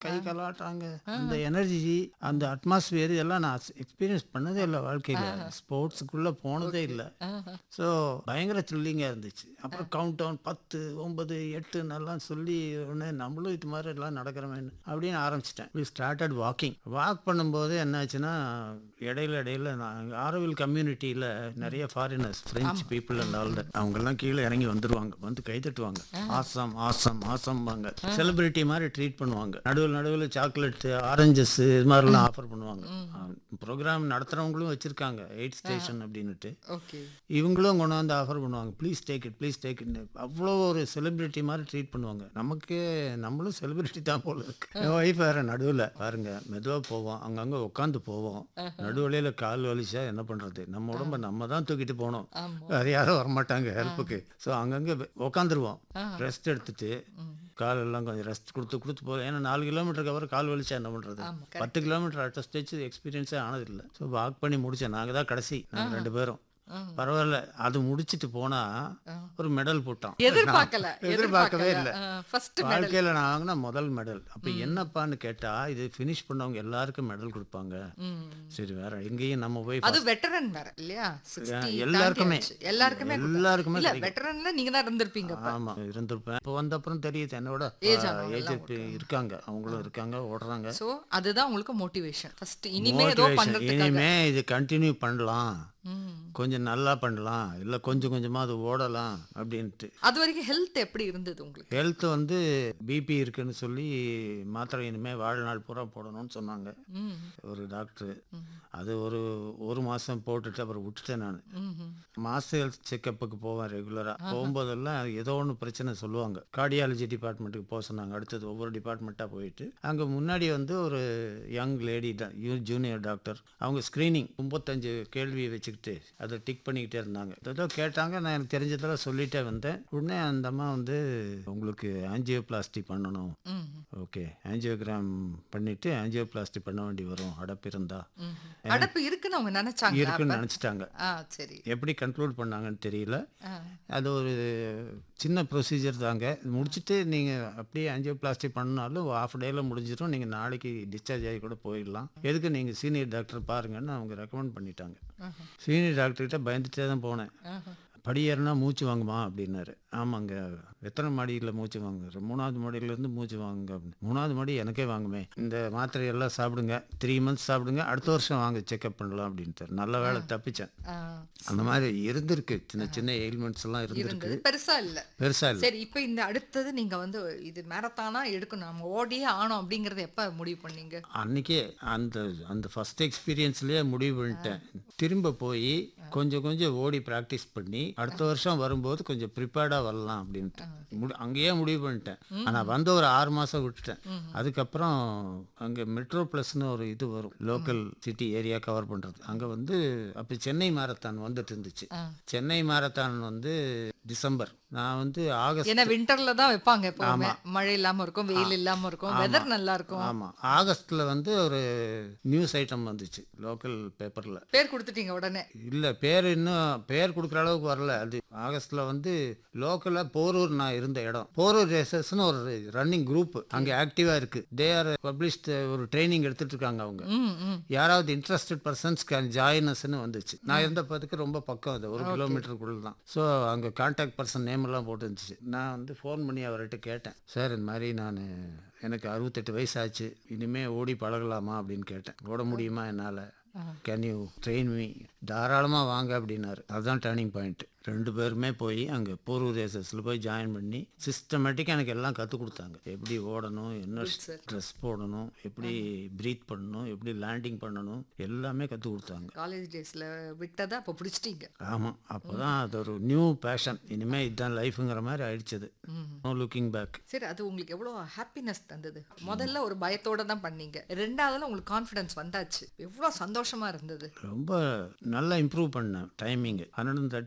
கை கலாட்டுறாங்க அந்த எனர்ஜி அந்த அட்மாஸ்பியர் இதெல்லாம் நான் எக்ஸ்பீரியன்ஸ் பண்ணதே இல்லை வாழ்க்கையில் ஸ்போர்ட்ஸுக்குள்ளே போனதே இல்லை ஸோ பயங்கர த்ரில்லிங்காக இருந்துச்சு அப்புறம் கவுண்ட் டவுன் பத்து ஒன்பது எட்டு நல்லா சொல்லி உடனே நம்மளும் இது மாதிரி எல்லாம் நடக்கிறோமேன்னு அப்படின்னு ஆரம்பிச்சிட்டேன் வி ஸ்டார்டட் வாக்கிங் வாக் பண்ணும்போது என்னாச்சுன்னா இடையில இடையில நான் ஆரோவில் கம்யூனிட்டியில் நிறைய foreigners French people and all that அவங்கெல்லாம் கீழே இறங்கி வந்துருவாங்க வந்து கை தட்டுவாங்க ஆசம் ஆசம் ஆசம்பாங்க செலிபிரிட்டி மாதிரி ட்ரீட் பண்ணுவாங்க நடுவில் நடுவில் சாக்லேட் ஆரஞ்சஸ் இது மாதிரிலாம் ஆஃபர் பண்ணுவாங்க ப்ரோக்ராம் நடத்துகிறவங்களும் வச்சுருக்காங்க எயிட் ஸ்டேஷன் அப்படின்னுட்டு ஓகே இவங்களும் கொண்டு வந்து ஆஃபர் பண்ணுவாங்க please take it please take it அவ்வளோ ஒரு செலிபிரிட்டி மாதிரி ட்ரீட் பண்ணுவாங்க நமக்கு நம்மளும் செலிபிரிட்டி தான் போல இருக்கு என் ஒய்ஃப் வேற நடுவில் பாருங்க மெதுவாக போவோம் அங்கங்கே உட்காந்து போவோம் நடுவழியில் கால் வலிச்சா என்ன பண்ணுறது நம்ம உடம்ப நம்ம தான் தூக்கிட்டு போனோம் வேற யாரும் வரமாட்டாங்க ஹெல்ப்புக்கு ஸோ அங்கங்கே உட்காந்துருவோம் ரெஸ்ட் எடுத்துட்டு கால் எல்லாம் கொஞ்சம் ரெஸ்ட் கொடுத்து கொடுத்து போகிறோம் ஏன்னா நாலு கிலோமீட்டருக்கு அப்புறம் கால் வலிச்சா என்ன பண்ணுறது பத்து கிலோமீட்டர் அட்ட ஸ்டேஜ் எக்ஸ்பீரியன்ஸே ஆனதில்லை ஸோ வாக் பண்ணி முடித்தேன் நாங்கள் தான் கடைசி நாங்கள் ரெண்டு பேரும் பரவாயில்ல அது முடிச்சிட்டு போனா ஒரு மெடல் போட்டான் எதிர்பார்க்கல நான் எதிர்பார்க்கவே இல்லை ஃபர்ஸ்ட் வாழ்க்கையில் நான் வாங்கின முதல் மெடல் அப்போ என்னப்பான்னு கேட்டா இது ஃபினிஷ் பண்ணவங்க எல்லாருக்கும் மெடல் கொடுப்பாங்க சரி வேற எங்கேயும் நம்ம போய் அது வெட்டரன் வேற இல்லையா 60 எல்லாருக்குமே. தாண்டி ஆச்சு. எல்லாருக்குமே கொடுத்தாங்க. எல்லாருக்குமே இல்ல கிடைக்கும். வெட்டரன்ல நீங்க தான் இருந்திருப்பீங்க அப்ப. ஆமா இருந்திருப்பேன் இப்போ வந்த அப்புறம் தெரியுது என்னோட Age ஆனவங்க ஏஜ் இருக்காங்க அவங்களும் இருக்காங்க ஓடுறாங்க சோ அதுதான் உங்களுக்கு மோட்டிவேஷன் ஃபர்ஸ்ட் இனிமே ஏதோ Motivation. பண்றதுக்காக இனிமே இது கண்டினியூ பண்ணலாம் ம். கொஞ்சம் நல்லா பண்ணலாம் இல்லை கொஞ்சம் கொஞ்சமாக அது ஓடலாம் அப்படின்ட்டு அது வரைக்கும் ஹெல்த் எப்படி இருந்தது உங்களுக்கு ஹெல்த் வந்து பிபி இருக்குன்னு சொல்லி மாத்திரை இனிமேல் வாழ்நாள் பூரா போடணும்னு சொன்னாங்க ம். ஒரு டாக்டர் அது ஒரு ஒரு மாதம் போட்டுட்டு அப்புறம் விட்டுட்டேன் நான் ம்ஹும். மாச ஹெல்த் செக்கப்புக்கு போவேன் ரெகுலராக போகும்போதெல்லாம் ஏதோ ஒன்று பிரச்சனை சொல்லுவாங்க கார்டியாலஜி டிபார்ட்மெண்ட்டுக்கு போக சொன்னாங்க அடுத்தது ஒவ்வொரு டிபார்ட்மெண்ட்டாக போயிட்டு அங்கே முன்னாடி வந்து ஒரு யங் லேடி ஜூனியர் டாக்டர் அவங்க ஸ்க்ரீனிங் முப்பத்தஞ்சு கேள்வியை வச்சுக்கிட்டு அதை டிக் பண்ணிக்கிட்டே இருந்தாங்க ஏதோ கேட்டாங்க நான் எனக்கு தெரிஞ்சதெல்லாம் சொல்லிட்டே வந்தேன் உடனே அந்த அம்மா வந்து உங்களுக்கு ஆஞ்சியோபிளாஸ்டி பண்ணணும் ம். ஓகே ஆஞ்சியோகிராம் பண்ணிட்டு ஆஞ்சியோபிளாஸ்டி பண்ண வேண்டி வரும் அடப்பு இருந்தா ம். அடப்பு இருக்குன்னு அவங்க நினைச்சாங்க இருக்குன்னு நினச்சிட்டாங்க ஆ சரி எப்படி கண்ட்ரோல் பண்ணாங்கன்னு தெரியல ஆ. அது ஒரு சின்ன ப்ரொசீஜர் தாங்க இது முடிச்சுட்டு நீங்கள் அப்படியே ஆஞ்சியோபிளாஸ்டி பண்ணாலும் ஆஃப் டேயில் முடிஞ்சிடும் நீங்கள் நாளைக்கு டிஸ்சார்ஜ் ஆகி கூட போயிடலாம் எதுக்கு நீங்கள் சீனியர் டாக்டர் பாருங்கன்னு அவங்க ரெக்கமெண்ட் பண்ணிட்டாங்க சீனியர் டாக்டர்கிட்ட பயந்துட்டே தான் போனேன் ஆஹா. படி ஏறினா மூச்சு வாங்குமா அப்படின்னாரு ஆமாங்க எத்தனை மாடியில் மூச்சு வாங்குற மூணாவது மாடியிலேருந்து மூச்சு வாங்குங்க அப்படின்னு மூணாவது மாடி எனக்கே வாங்குமே இந்த மாத்திரையெல்லாம் சாப்பிடுங்க த்ரீ மந்த்ஸ் சாப்பிடுங்க அடுத்த வருஷம் வாங்க செக்அப் பண்ணலாம் அப்படின்ட்டு நல்ல வேலை தப்பிச்சேன் ஆ. அந்த மாதிரி இருந்திருக்கு சின்ன சின்ன எயில்மெண்ட்ஸ் எல்லாம் இருந்திருக்கு இருந்தது பெருசா இல்ல பெருசா இல்லை சரி இப்போ இந்த அடுத்தது நீங்க வந்து இது மேரத்தானா எடுக்கணும் நம்ம ஓடியே ஆனோம் அப்படிங்கறத எப்ப முடிவு பண்ணீங்க அன்னைக்கே அந்த அந்த ஃபர்ஸ்ட் எக்ஸ்பீரியன்ஸ்லயே முடிவு பண்ணிட்டேன் திரும்ப போய் கொஞ்சம் கொஞ்சம் ஓடி ப்ராக்டிஸ் பண்ணி அடுத்த வருஷம் வரும்போது கொஞ்சம் ப்ரிப்பேர்டாக வரலாம் அப்படின்ட்டு முடி அங்கேயே முடிவு பண்ணிட்டேன் ஆனால் வந்து ஒரு ஆறு மாதம் விட்டுட்டேன் அதுக்கப்புறம் அங்கே மெட்ரோ ப்ளஸ்னு ஒரு இது வரும் லோக்கல் சிட்டி ஏரியா கவர் பண்ணுறது அங்கே வந்து அப்போ சென்னை மாரத்தான் வந்துட்டு இருந்துச்சு சென்னை மாரத்தான் வந்து டிசம்பர் நான் வந்து ஆகஸ்ட் ஏன்னா விண்டர்ல தான் வைப்பாங்க எப்பவுமே மழை இல்லாம இருக்கும் வெயில் இல்லாம இருக்கும் வெதர் நல்லா இருக்கும் ஆமாம் ஆகஸ்ட்டில் வந்து ஒரு நியூஸ் ஐட்டம் வந்துச்சு லோக்கல் பேப்பரில் பேர் கொடுத்துட்டீங்க உடனே இல்லை பேர் இன்னும் பேர் கொடுக்குற அளவுக்கு வரல அது ஆகஸ்ட்டில் வந்து லோக்கலாக போரூர் நான் இருந்த இடம் போரூர் ரேசஸ்னு ஒரு ரன்னிங் குரூப் அங்கே ஆக்டிவாக இருக்குது தே ஆர் பப்ளிஷ்ட் ஒரு ட்ரைனிங் எடுத்துட்டு இருக்காங்க அவங்க ம் ம் யாராவது இன்ட்ரெஸ்டட் பர்சன்ஸ் கேன் ஜாயினஸ்னு வந்துச்சு நான் இருந்த பதுக்கு ரொம்ப பக்கம் அது ஒரு கிலோமீட்டருக்குள்ள தான் ஸோ அங்கே கான்டாக்ட் பர்சன் நேம் எல்லாம் போட்டு இருந்துச்சு நான் வந்து ஃபோன் பண்ணி அவர்கிட்ட கேட்டேன் சார் இந்த மாதிரி நான் எனக்கு அறுபத்தெட்டு வயசு ஆச்சு இனிமே ஓடி பழகலாமா அப்படின்னு கேட்டேன் ஓட முடியுமா என்னால் கேன் யூ ட்ரெயின் மீ தாராளமாக வாங்க அப்படின்னாரு அதுதான் டேர்னிங் பாயிண்ட் ரெண்டு பேருமே போய் அங்கே போரூர் ரேசஸில் போய் ஜாயின் பண்ணி சிஸ்டமேட்டிக்காக எனக்கு எல்லாம் கற்றுக் கொடுத்தாங்க எப்படி ஓடணும் என்ன ட்ரெஸ் போடணும் எப்படி ப்ரீத் பண்ணணும் எப்படி லேண்டிங் பண்ணணும் எல்லாமே கற்றுக் கொடுத்தாங்க காலேஜ் டேஸ்ல விட்டதை அப்ப பிடிச்சிட்டீங்க ஆமாம் அப்போ தான் அது ஒரு நியூ பேஷன் இனிமேல் இதுதான் லைஃபுங்கிற மாதிரி ஆயிடுச்சது நோ லுக்கிங் பேக் சரி அது உங்களுக்கு எவ்வளவு ஹாப்பினஸ் தந்தது முதல்ல ஒரு பயத்தோட தான் பண்ணீங்க ரெண்டாவதுல உங்களுக்கு கான்ஃபிடன்ஸ் வந்தாச்சு எவ்வளவு சந்தோஷமா இருந்தது ரொம்ப நல்லா இம்ப்ரூவ் பண்ணேன் timing hundred and thirty four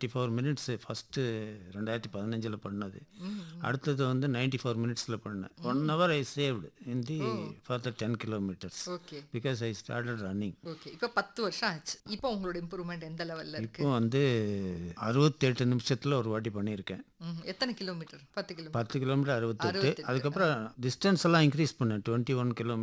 minutes first ரெண்டாயிரத்தி பதினஞ்சில் பண்ணது அடுத்தது வந்து நைன்டி ஃபோர் மினிட்ஸில் பண்ணேன் one hour I saved in the further ten kilometres okay because I started running okay இப்போ பத்து வருஷம் ஆச்சு இப்போ உங்களோட இம்ப்ரூவ்மெண்ட் எந்த லெவல்ல இருக்கு இப்போ வந்து அறுபத்தெட்டு நிமிஷத்தில் ஒரு வாட்டி பண்ணியிருக்கேன் ம், எத்தனை கிலோமீட்டர் பத்து கிலோமீட்டர் பத்து கிலோமீட்டர் அறுபத்தெட்டு அதுக்கப்புறம் டிஸ்டன்ஸ் எல்லாம் இன்க்ரீஸ் பண்ணேன் டுவெண்ட்டி ஒன் கிலோமீட்டர்